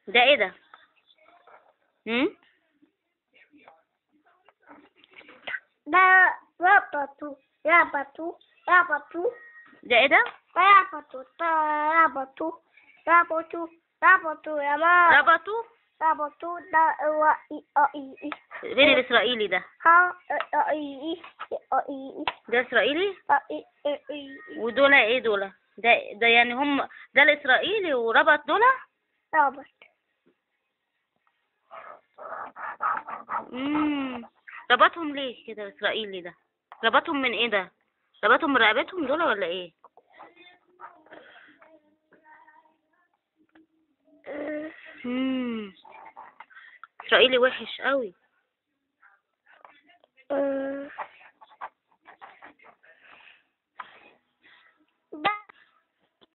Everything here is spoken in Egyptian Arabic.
ده ايه ده هم ده ربطوا ربطوا ربطوا ده ايه ده ربطوا ربطوا ربطوا ربطوا يا ماما ربطوا ربطوا ده هو إي أ إي إي فين الاسرائيلي ده ها أ أ إي إي أ إي إي ده اسرائيلي أ إي إي إي ودول ايه دول ده ده يعني هم ده الاسرائيلي وربط دول ربط امم ربطهم ليه كده الاسرائيلي ده ربطهم من ايه ده ربطهم من رقبتهم دول ولا ايه امم اسرائيلي وحش قوي أه